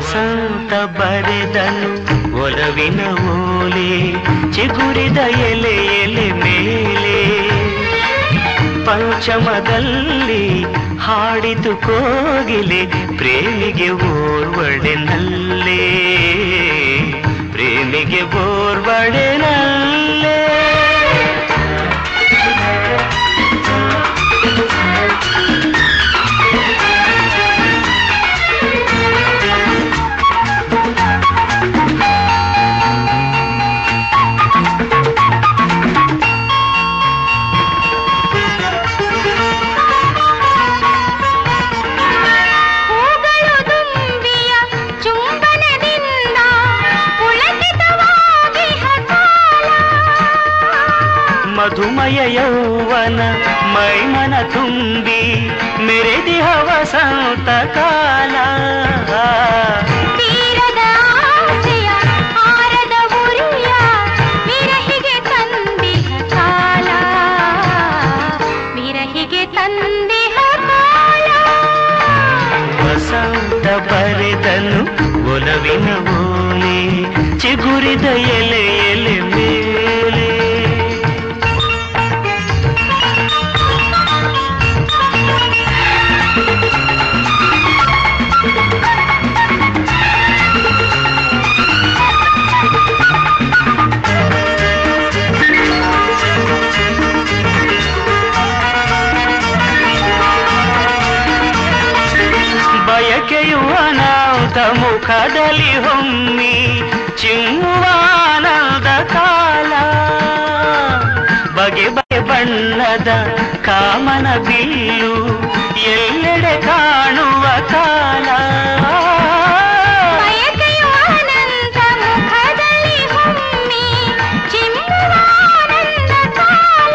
ವಸಂತ ಬರೆದನು ಒಲವಿನ ಓಲೆ ಚಿಗುರಿದ ಎಲೆ ಎಲೆ ಮೇಲೆ ಪಂಚಮದಲ್ಲಿ ಹಾಡಿತು ಕೋಗಿಲೆ ಪ್ರೇಮಿಗೆ ಓರ್ವಡೆನಲ್ಲೇ ಪ್ರೇಮಿಗೆ ಓರ್ವಡೆನಲ್ಲೇ ಹೂಗಳು ದುಂಬಿಯ ಚುಂಬನದಿಂದ ಪುಳಕಿತವಾಗಿಹ ಕಾಲ. ಮಧುಮಯ ಯೌವನ ಮೈಮನ ತುಂಬಿ ಮೆರೆದಿಹ ವಸಂತ ಕಾಲ ತೀರದ ಆಸೆಯ ಆರದ ಉರಿಯ ವಿರಹಿಗೆ ತಂದಿಹ ಕಾಲ ವಿರಹಿಗೆ ತಂದಿಹ ಕಾಲ ವಸಂತ ಬರೆದನು ಒಲವಿನ ಓಲೆ ಚಿಗುರಿದ ಎಲೆ ಎಲೆ ಮೇಲೆ ಬಯಕೆಯು ಅನಾಹುತ ಮುಖದಲ್ಲಿ ಹೊಮ್ಮಿ ಚಿಮ್ಮುವ ಆನಂದ ಕಾಲ ಬಗೆ ಬಗೆ ಬಣ್ಣದ ಕಾಮನ ಬಿಲ್ಲು ಎಲ್ಲೆಡೆ ಕಾಣುವ ಕಾಲ ಬಯಕೆಯು ಅನಂತ ಮುಖದಲ್ಲಿ ಹೊಮ್ಮಿ ಚಿಮ್ಮುವ ಆನಂದ ಕಾಲ.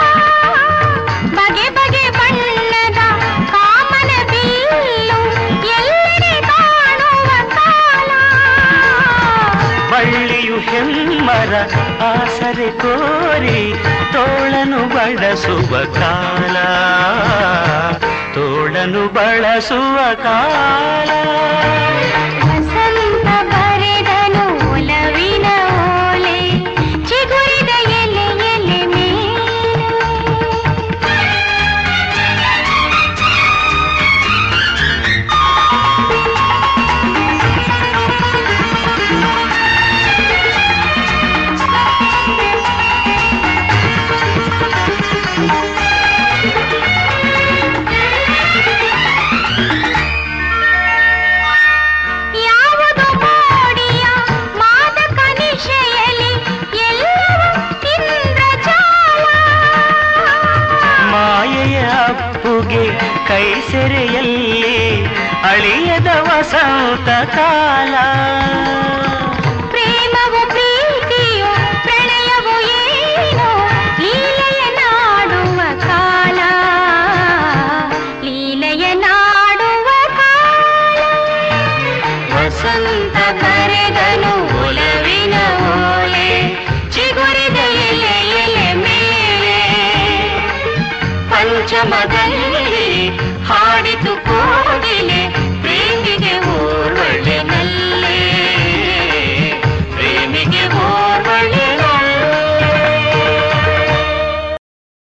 ಬಗೆ ಬಗೆ ಬಣ್ಣದ ಕಾಮನ ಬಿಲ್ಲು ಎಲ್ಲೆಡೆ ಕಾಣುವ ಕಾಲ ಬಳ್ಳಿಯು ಹೆಮ್ಮರ ಆಸರೆ ಕೋರಿ ತೋಳನು ಬಳಸುವ ಕಾಲ ತೋಳನು ಬಳಸುವ ಕಾಲ ವಸಂತ ಬರೆದನು ಒಲವಿನ ಓಲೆ ಚಿಗುರಿದ ಎಲೆ ಎಲೆ ಮೇಲೆ ಯಾವುದು ಮೋಡಿಯ ಮಾದಕ ನಿಶೆಯಲಿ ಎಲ್ಲವೂ ಇಂದ್ರಜಾಲ ಮಾಯೆಯ ಅಪ್ಪುಗೆ ಕೈ ಸೆರೆಯಲ್ಲಿ ಅಳಿಯದ ವಸಂತ ಕಾಲ ಪ್ರೇಮವು ಪ್ರೀತಿಯು ಪ್ರಣಯವು ಏನೋ ಲೀಲೆಯ ನಾಡುವ ಕಾಲ ಲೀಲೆಯ ನಾಡುವ ಕಾಲ ವಸಂತ ಕರೆದನು ಒಲವಿನ ಓಲೆ ಚಿಗುರಿದ ಎಲೆ ಎಲೆ ಮೇಲೆ ಪಂಚಮದಲ್ಲಿ